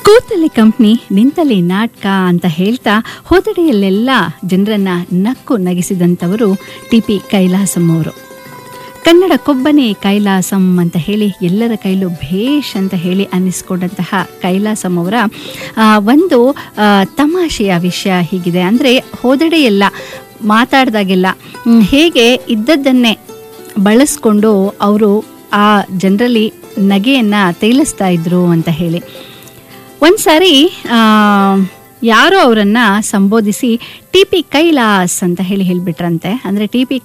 ಕೂತಲ್ಲಿ company ನಿಂತಲ್ಲಿ ನಾಟಕ ಅಂತ ಹೇಳ್ತಾ ಹೋದಡೆಯಲ್ಲೆಲ್ಲ ಜನರನ್ನ ನಕ್ಕು ನಗಿಸಿದಂಥವರು ಟಿ ಪಿ ಕೈಲಾಸಂ ಅವರು ಕನ್ನಡ ಕೊಬ್ಬನೆ ಕೈಲಾಸಂ ಅಂತ ಹೇಳಿ ಎಲ್ಲರ ಕೈಲೂ ಭೇಷ್ ಅಂತ ಹೇಳಿ ಅನ್ನಿಸ್ಕೊಂಡಂತಹ ಕೈಲಾಸಂ ಅವರ ಆ, ಒಂದು ಆ, ತಮಾಷೆಯ ವಿಷಯ ಹೀಗಿದೆ ಅಂದರೆ ಹೋದಡೆಯೆಲ್ಲ ಮಾತಾಡ್ದಾಗೆಲ್ಲ ಮ್, ಹೇಗೆ ಇದ್ದದ್ದನ್ನೇ ಬಳಸ್ಕೊಂಡು ಅವರು ಆ ಜನರಲ್ಲಿ ನಗೆಯನ್ನು ತೇಲಿಸ್ತಾ ಇದ್ರು ಅಂತ ಹೇಳಿ ಒಂದು ಸಾರಿ ಆ, ಯಾರೋ ಅವರನ್ನು ಸಂಬೋಧಿಸಿ ಟಿ ಪಿ ಕೈಲಾಸ್ ಅಂತ ಹೇಳಿ ಹೇಳಿಬಿಟ್ರಂತೆ ಅಂದರೆ ಟಿ ಪಿ